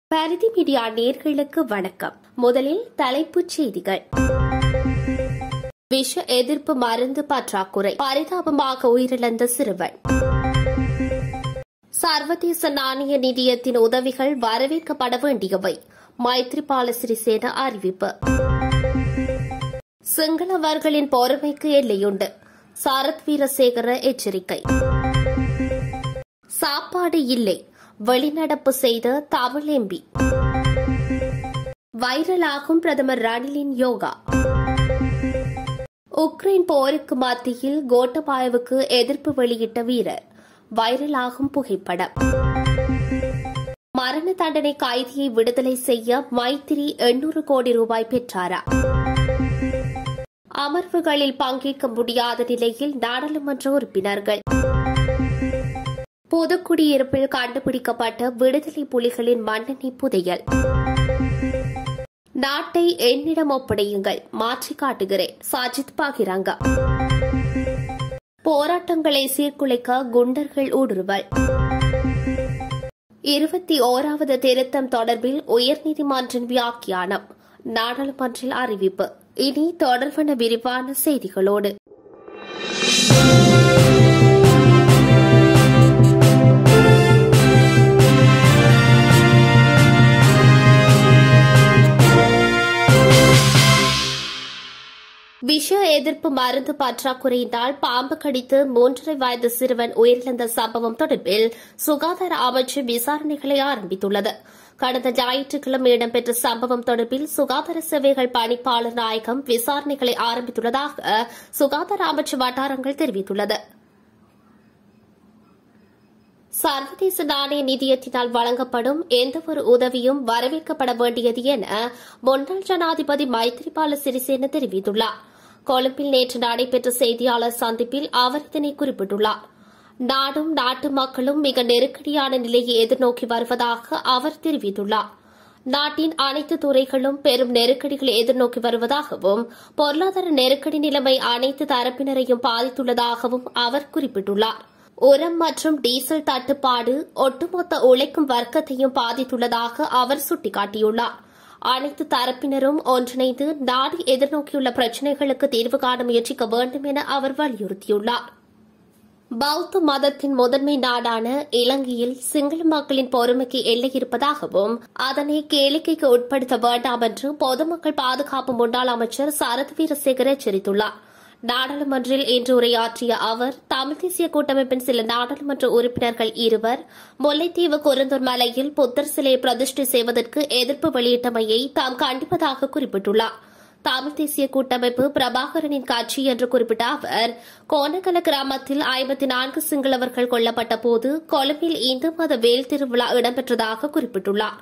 பரிதி media நேர்களுக்கு வணக்கம் முதலில் தலைப்புச் செய்திகள் விஷ எதிர்ப்பு மருந்து பற்றாக்குறை பரிதாபமாக உயிரிழந்த சிறுவன் சர்வதேச நாணய நிதியத்தின் உதவிகள் வரவேற்கப்பட வேண்டியவை மைத்ரிபால சிறிசேன அறிவிப்பு சிங்களவர்களின் பொறுமைக்கு எல்லையுண்டு சரத் வீரசேகர எச்சரிக்கை சாப்பாடு இல்லை வெளிநடப்பு செய்த தமிழ் எம்பி வைரலாகும் பிரதமர் ரணிலின் யோகா உக்ரைன் போருக்கு மத்தியில் கோட்டபாயவுக்கு எதிர்ப்பு வெளியிட்ட வீரர் வைரலாகும் புகைப்படம் மரண தண்டனை கைதியை விடுதலை செய்ய மைத்திரி எண்ணூறு கோடி ரூபாய் பெற்றாரா அமர்வுகளில் பங்கேற்க முடியாத நிலையில் நாடாளுமன்ற உறுப்பினர்கள் பொதுக்குடியிருப்பில் கண்டுபிடிக்கப்பட்ட விடுதலை புலிகளின் மண்ணெண்ணெய் புதையல் நாட்டை என்னிடம் ஒப்படையுங்கள் மாற்றி காட்டுகிறேன் சாஜித் பாகிரங்கா போராட்டங்களை சீர்குலைக்க குண்டர்கள் ஊடுருவல் இருபத்தி ஓராவது திருத்தம் தொடர்பில் உயர்நீதிமன்றின் வியாக்கியானம் நாடாளுமன்றில் அறிவிப்பு இனி தொடர்பான விரிவான செய்திகளோடு விஷ எதிர்ப்பு மருந்து பற்றாக்குறையினால் பாம்பு கடித்து மூன்றரை வயது சிறுவன் உயிரிழந்த சம்பவம் தொடர்பில் சுகாதார அமைச்சு விசாரணைகளை ஆரம்பித்துள்ளது கடந்த ஞாயிற்றுக்கிழமை இடம்பெற்ற சம்பவம் தொடர்பில் சுகாதார சேவைகள் பணிப்பாளர் நாயகம் விசாரணைகளை ஆரம்பித்துள்ளதாக சுகாதார அமைச்சு வட்டாரங்கள் தெரிவித்துள்ளது சர்வதேச நாணய நிதியத்தினால் வழங்கப்படும் எந்தவொரு உதவியும் வரவேற்கப்பட வேண்டியது என முன்னாள் ஜனாதிபதி மைத்ரிபால சிறிசேன தெரிவித்துள்ளார் கொழும்பில் நேற்று நடைபெற்ற செய்தியாளர் சந்திப்பில் அவர் இதனை குறிப்பிட்டுள்ளார் நாடும் நாட்டு மக்களும் மிக நெருக்கடியான நிலையை எதிர்நோக்கி வருவதாக அவர் தெரிவித்துள்ளார் நாட்டின் அனைத்து துறைகளும் பெரும் நெருக்கடிகளை எதிர்நோக்கி வருவதாகவும் பொருளாதார நெருக்கடி நிலைமை அனைத்து தரப்பினரையும் பாதித்துள்ளதாகவும் அவர் குறிப்பிட்டுள்ளார் உரம் மற்றும் டீசல் தட்டுப்பாடு ஒட்டுமொத்த உழைக்கும் வர்க்கத்தையும் பாதித்துள்ளதாக அவர் சுட்டிக்காட்டியுள்ளார் அனைத்து தரப்பினரும் ஒன்றிணைந்து நாடு எதிர்நோக்கியுள்ள பிரச்சினைகளுக்கு தீர்வு காண முயற்சிக்க வேண்டும் என அவர் வலியுறுத்தியுள்ளார் பௌத்த மதத்தின் முதன்மை நாடான இலங்கையில் சிங்கள மக்களின் பொறுமைக்கு எல்லை இருப்பதாகவும் அதனை கேளிக்கைக்கு உட்படுத்த வேண்டாம் என்று பொதுமக்கள் பாதுகாப்பு முன்னாள் அமைச்சர் சரத் வீரசேகர் எச்சரித்துள்ளார் நாடாளுமன்றில் இன்று உரையாற்றிய அவர் தமிழ் தேசிய கூட்டமைப்பின் சில நாடாளுமன்ற உறுப்பினர்கள் இருவர் முல்லைத்தீவு குருந்தூர் மலையில் புத்தர் சிலையை பிரதிஷ்டை செய்வதற்கு எதிர்ப்பு வெளியிட்டமையை தாம் கண்டிப்பதாக குறிப்பிட்டுள்ளார் தமிழ் தேசிய கூட்டமைப்பு பிரபாகரனின் கட்சி என்று குறிப்பிட்ட அவர் கோனகல கிராமத்தில் ஐம்பத்தி நான்கு சிங்களவர்கள் கொல்லப்பட்ட போது கொழும்பில் இந்து மத வேல் திருவிழா இடம்பெற்றதாக குறிப்பிட்டுள்ளார்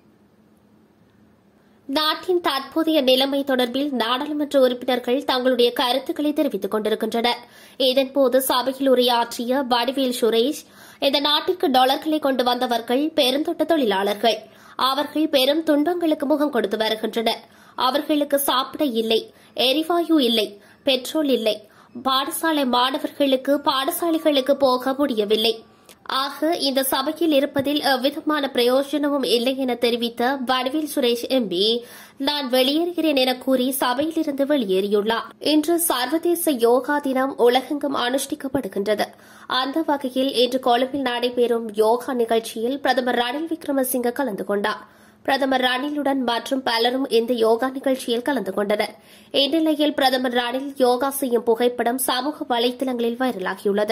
நாட்டின் தற்போதைய நிலைமை தொடர்பில் நாடாளுமன்ற உறுப்பினர்கள் தங்களுடைய கருத்துக்களை தெரிவித்துக் கொண்டிருக்கின்றனர் இதன்போது சபையில் உரையாற்றிய வடிவேல் சுரேஷ் இந்த நாட்டிற்கு டாலர்களை கொண்டு வந்தவர்கள் பெருந்தொட்ட தொழிலாளர்கள் அவர்கள் பெரும் துன்பங்களுக்கு முகம் கொடுத்து வருகின்றனர் அவர்களுக்கு சாப்பிட இல்லை எரிவாயு இல்லை பெட்ரோல் இல்லை பாடசாலை மாணவர்களுக்கு பாடசாலைகளுக்கு போக முடியவில்லை ஆக இந்த சபையில் இருப்பதில் எவ்விதமான பிரயோஜனமும் இல்லை என தெரிவித்த வடிவேல் சுரேஷ் எம்பி நான் வெளியேறுகிறேன் என கூறி சபையிலிருந்து வெளியேறியுள்ளார் இன்று சர்வதேச யோகா தினம் உலகெங்கும் அனுஷ்டிக்கப்படுகின்றது அந்த வகையில் இன்று கொழும்பில் நடைபெறும் யோகா நிகழ்ச்சியில் பிரதமர் ரணில் விக்ரமசிங்க கலந்து கொண்டார் பிரதமர் ரணிலுடன் மற்றும் பலரும் இந்த யோகா நிகழ்ச்சியில் கலந்து கொண்டனர் இந்நிலையில் பிரதமர் ரணில் யோகா செய்யும் புகைப்படம் சமூக வலைதளங்களில் வைரலாகியுள்ளது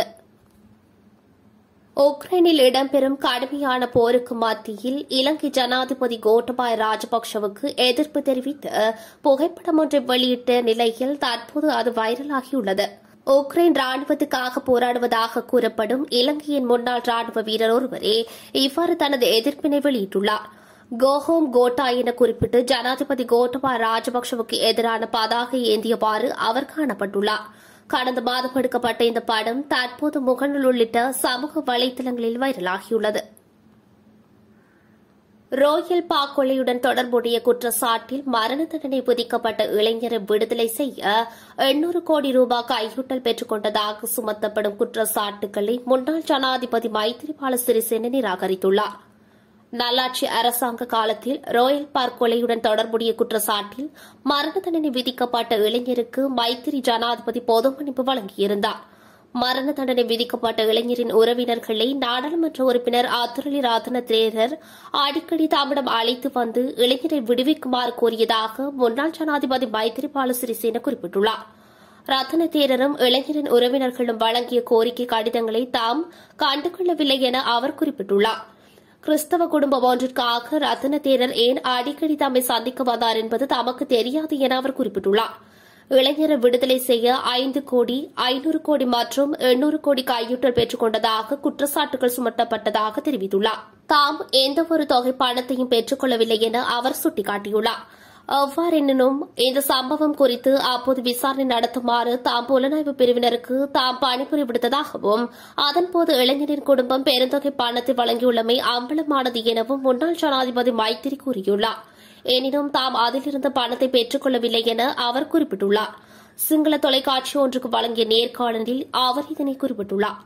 உக்ரைனில் இடம்பெறும் கடுமையான போருக்கு மத்தியில் இலங்கை ஜனாதிபதி கோட்டபாய ராஜபக்சவுக்கு எதிர்ப்பு தெரிவித்து புகைப்படம் ஒன்றை வெளியிட்ட நிலையில் தற்போது அது வைரலாகியுள்ளது உக்ரைன் ராணுவத்துக்காக போராடுவதாக கூறப்படும் இலங்கையின் முன்னாள் ராணுவ வீரர் ஒருவரே இவ்வாறு தனது எதிர்ப்பினை வெளியிட்டுள்ளார் கோஹோம் கோட்டா என குறிப்பிட்டு ஜனாதிபதி கோட்டபாய ராஜபக்சவுக்கு எதிரான பதாகை ஏந்தியவாறு அவர் காணப்பட்டுள்ளார் கடந்த மாதம் எடுக்கப்பட்ட இந்த படம் தற்போது முகநூல் உள்ளிட்ட சமூக வலைதளங்களில் வைரலாகியுள்ளது ரோயல் பாக் கொள்ளையுடன் தொடர்புடைய குற்றச்சாட்டில் மரண தண்டனை விதிக்கப்பட்ட இளைஞரை விடுதலை செய்ய எண்ணூறு கோடி ரூபாய் கையூட்டல் பெற்றுக் கொண்டதாக சுமத்தப்படும் குற்றச்சாட்டுகளை முன்னாள் ஜனாதிபதி மைத்திரிபால சிறிசேன நிராகரித்துள்ளார் நல்லாட்சி அரசாங்க காலத்தில் ரோயல் பார்க் கொலையுடன் தொடர்புடைய குற்றச்சாட்டில் மரண தண்டனை விதிக்கப்பட்ட இளைஞருக்கு மைத்திரி ஜனாதிபதி பொது மன்னிப்பு வழங்கியிருந்தார் மரண தண்டனை விதிக்கப்பட்ட இளைஞரின் உறவினர்களை நாடாளுமன்ற உறுப்பினர் ஆத்துரலி ராதன தேரர் அடிக்கடி தாமிடம் அழைத்து வந்து இளைஞரை விடுவிக்குமாறு கோரியதாக முன்னாள் ஜனாதிபதி மைத்திரிபால சிறிசேன குறிப்பிட்டுள்ளார் ரத்தன தேரரும் இளைஞரின் உறவினர்களும் வழங்கிய கோரிக்கை கடிதங்களை தாம் கண்டுகொள்ளவில்லை என அவர் குறிப்பிட்டுள்ளார் கிறிஸ்தவ குடும்பம் ஒன்றிற்காக ரத்தன தேரர் ஏன் அடிக்கடி தம்மை சந்திக்க வந்தார் என்பது தமக்கு தெரியாது என அவர் குறிப்பிட்டுள்ளார் இளைஞரை விடுதலை செய்ய ஐந்து கோடி ஐநூறு கோடி மற்றும் எண்ணூறு கோடி கையூட்டல் பெற்றுக் கொண்டதாக குற்றச்சாட்டுகள் சுமத்தப்பட்டதாக தெரிவித்துள்ளார் தாம் எந்தவொரு தொகை பணத்தையும் பெற்றுக் கொள்ளவில்லை என அவர் சுட்டிக்காட்டியுள்ளார் எவ்வாறெனினும் இந்த சம்பவம் குறித்து அப்போது விசாரணை நடத்துமாறு தாம் புலனாய்வு பிரிவினருக்கு தாம் பணிபுரி விடுத்ததாகவும் அதன்போது இளைஞரின் குடும்பம் பெருந்தொகை பணத்தை வழங்கியுள்ளமை அம்பலமானது எனவும் முன்னாள் ஜனாதிபதி மைத்திரி கூறியுள்ளார் எனினும் தாம் அதிலிருந்து பணத்தை பெற்றுக் கொள்ளவில்லை என அவர் குறிப்பிட்டுள்ளார் சிங்கள தொலைக்காட்சி ஒன்றுக்கு வழங்கிய நேர்காணலில் அவர் இதனை குறிப்பிட்டுள்ளார்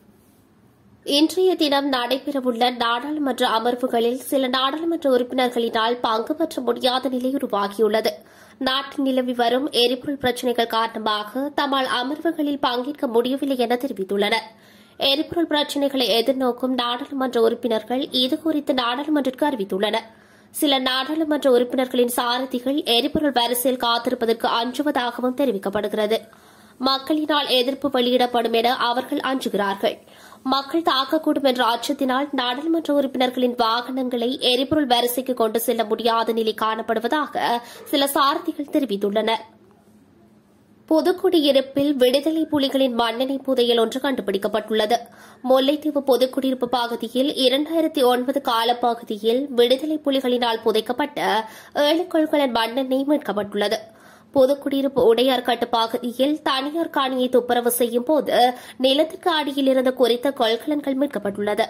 இன்றைய தினம் நடைபெறவுள்ள நாடாளுமன்ற அமர்வுகளில் சில நாடாளுமன்ற உறுப்பினர்களினால் பங்கு பெற்ற முடியாத நிலை உருவாகியுள்ளது நாட்டில் நிலவி வரும் எரிபொருள் பிரச்சினைகள் காரணமாக தம்மால் அமர்வுகளில் பங்கேற்க முடியவில்லை என தெரிவித்துள்ளனர் எரிபொருள் பிரச்சினைகளை எதிர்நோக்கும் நாடாளுமன்ற உறுப்பினர்கள் இதுகுறித்து நாடாளுமன்றத்திற்கு அறிவித்துள்ளனர் சில நாடாளுமன்ற உறுப்பினர்களின் சாரதிகள் எரிபொருள் வரிசையில் காத்திருப்பதற்கு அஞ்சுவதாகவும் தெரிவிக்கப்படுகிறது மக்களினால் எதிர்ப்பு வெளியிடப்படும் என அவர்கள் அஞ்சுகிறார்கள் மக்கள் தாக்கக்கூடும் என்ற அச்சத்தினால் நாடாளுமன்ற உறுப்பினர்களின் வாகனங்களை எரிபொருள் வரிசைக்கு கொண்டு செல்ல முடியாத நிலை காணப்படுவதாக சில சாரதிகள் தெரிவித்துள்ளனா் பொதுக்குடியிருப்பில் விடுதலை புலிகளின் மண்ணெண்ணெய் புதையல் ஒன்று கண்டுபிடிக்கப்பட்டுள்ளது முல்லைத்தீவு பொதுக்குடியிருப்பு பகுதியில் இரண்டாயிரத்தி ஒன்பது காலப்பகுதியில் விடுதலை புலிகளினால் புதைக்கப்பட்ட ஏழு கொள்கலன் மண்ணெண்ணெய் மீட்கப்பட்டுள்ளது பொதுக்குடியிருப்பு உடையார்கட்டு பகுதியில் தனியார் காணியை துப்புரவு செய்யும் போது நிலத்துக்கு அடியில் இருந்த குறித்த கொள்கலன்கள் மீட்கப்பட்டுள்ளது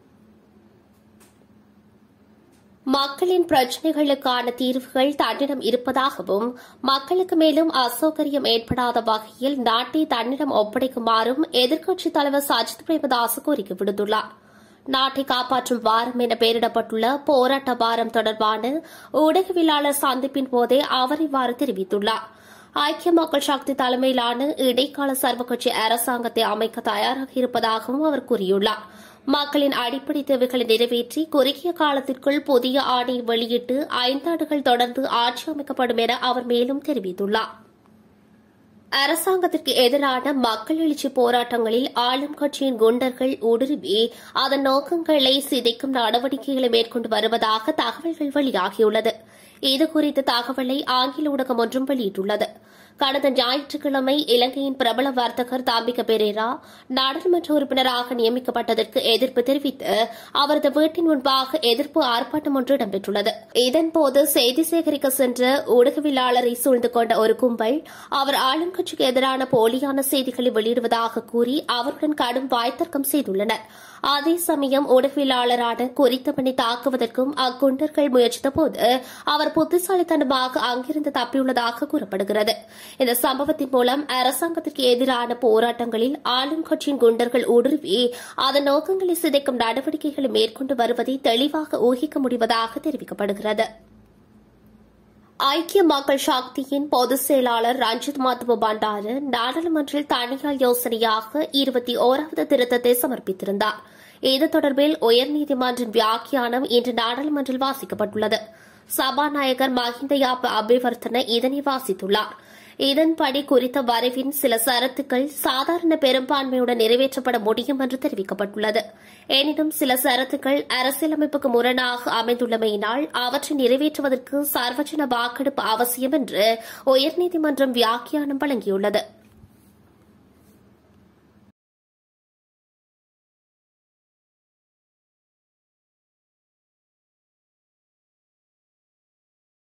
மக்களின் பிரச்சினைகளுக்கான தீர்வுகள் தன்னிடம் இருப்பதாகவும் மக்களுக்கு மேலும் அசௌகரியம் ஏற்படாத வகையில் நாட்டை தன்னிடம் ஒப்படைக்குமாறும் எதிர்க்கட்சித் தலைவர் சஜித் பிரேமதாஸ் கோரிக்கை விடுத்துள்ளார் நாட்டை காப்பாற்றும் வாரம் என பெயரிடப்பட்டுள்ள போராட்ட வாரம் தொடர்பான ஊடகவியலாளர் சந்திப்பின் போதே அவர் இவ்வாறு தெரிவித்துள்ளார் ஐக்கிய மக்கள் சக்தி தலைமையிலான இடைக்கால சர்வகட்சி அரசாங்கத்தை அமைக்க தயாராக இருப்பதாகவும் அவர் கூறியுள்ளார் மக்களின் அடிப்படை தேவைகளை நிறைவேற்றி குறுகிய காலத்திற்குள் புதிய ஆணையை வெளியிட்டு ஐந்தாண்டுகள் தொடர்ந்து ஆட்சி அமைக்கப்படும் என அவர் மேலும் தெரிவித்துள்ளார் அரசாங்கத்திற்கு எதிரான மக்கள் எழுச்சி போராட்டங்களில் ஆளும் கட்சியின் குண்டர்கள் ஊடுருவி அதன் நோக்கங்களை சிதைக்கும் நடவடிக்கைகளை மேற்கொண்டு வருவதாக தகவல்கள் வெளியாகியுள்ளது இதுகுறித்த தகவலை ஆங்கில ஊடகம் ஒன்றும் வெளியிட்டுள்ளது கடந்த ஞாயிற்றுக்கிழமை இலங்கையின் பிரபல வர்த்தகர் தாம்பிக பெரேரா நாடாளுமன்ற உறுப்பினராக நியமிக்கப்பட்டதற்கு எதிர்ப்பு தெரிவித்து அவரது வீட்டின் முன்பாக எதிர்ப்பு ஆர்ப்பாட்டம் ஒன்று இடம்பெற்றுள்ளது இதன்போது செய்தி சேகரிக்க சென்ற ஊடகவியலாளரை சூழ்ந்து கொண்ட ஒரு கும்பல் அவர் ஆளும் கட்சிக்கு எதிரான போலியான செய்திகளை வெளியிடுவதாக கூறி அவருடன் கடும் வாய்த்தர்க்கம் செய்துள்ளனர் அதே சமயம் ஊடகவியலாளரான குறித்தவனை தாக்குவதற்கும் அக்குண்டர்கள் முயற்சித்தபோது அவர் புத்திசாலித்தனமாக அங்கிருந்து தப்பியுள்ளதாக கூறப்படுகிறது இந்த சம்பவத்தின் மூலம் அரசாங்கத்திற்கு எதிரான போராட்டங்களில் ஆளும் கட்சியின் குண்டர்கள் ஊடுருவி அதன் நோக்கங்களை சிதைக்கும் நடவடிக்கைகளை மேற்கொண்டு வருவதை தெளிவாக ஊகிக்க முடிவதாக தெரிவிக்கப்படுகிறது ஐக்கிய மக்கள் சக்தியின் பொதுச் செயலாளர் ரஞ்சித் மாதவ பண்டாரு நாடாளுமன்றில் தனியார் யோசனையாக இருபத்தி ஓராவது திருத்தத்தை சமர்ப்பித்திருந்தார் இது தொடர்பில் உயர்நீதிமன்றின் வியாக்கியானம் இன்று நாடாளுமன்றில் வாசிக்கப்பட்டுள்ளது சபாநாயகர் மஹிந்த யாப் அபிவர்த்தன இதனை வாசித்துள்ளார் இதன்படி குறித்த வரைவின் சில சரத்துக்கள் சாதாரண பெரும்பான்மையுடன் நிறைவேற்றப்பட முடியும் என்று தெரிவிக்கப்பட்டுள்ளது எனினும் சில சரத்துக்கள் அரசியலமைப்புக்கு முரணாக அமைந்துள்ளமையினால் அவற்றை நிறைவேற்றுவதற்கு சர்வஜன வாக்கெடுப்பு அவசியம் என்று உயர்நீதிமன்றம் வியாக்கியானம் வழங்கியுள்ளது